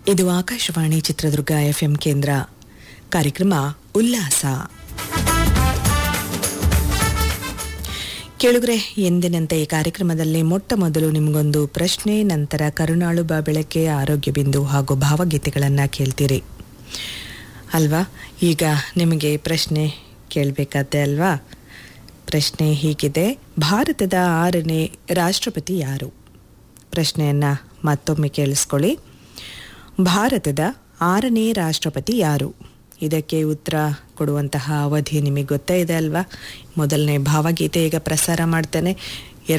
ಇದು ಆಕಾಶವಾಣಿ ಚಿತ್ರದುರ್ಗ ಎಫ್ಎಂ ಕೇಂದ್ರ ಕಾರ್ಯಕ್ರಮ ಉಲ್ಲಾಸ ಕೇಳುಗರೆ ಎಂದಿನಂತೆ ಈ ಕಾರ್ಯಕ್ರಮದಲ್ಲಿ ಮೊಟ್ಟ ಮೊದಲು ನಿಮಗೊಂದು ಪ್ರಶ್ನೆ ನಂತರ ಕರುಣಾಳು ಬಾ ಬೆಳಕೆ ಆರೋಗ್ಯ ಬಿಂದು ಹಾಗೂ ಭಾವಗೀತೆಗಳನ್ನು ಕೇಳ್ತೀರಿ ಅಲ್ವಾ ಈಗ ನಿಮಗೆ ಪ್ರಶ್ನೆ ಕೇಳಬೇಕಾದ್ದೆ ಅಲ್ವಾ ಪ್ರಶ್ನೆ ಹೀಗಿದೆ ಭಾರತದ ಆರನೇ ರಾಷ್ಟ್ರಪತಿ ಯಾರು ಪ್ರಶ್ನೆಯನ್ನು ಮತ್ತೊಮ್ಮೆ ಕೇಳಿಸ್ಕೊಳ್ಳಿ ಭಾರತದ ಆರನೇ ರಾಷ್ಟ್ರಪತಿ ಯಾರು ಇದಕ್ಕೆ ಉತ್ತರ ಕೊಡುವಂತಹ ಅವಧಿ ನಿಮಗೆ ಗೊತ್ತೇ ಇದೆ ಅಲ್ವಾ ಮೊದಲನೇ ಭಾವಗೀತೆ ಈಗ ಪ್ರಸಾರ ಮಾಡ್ತೇನೆ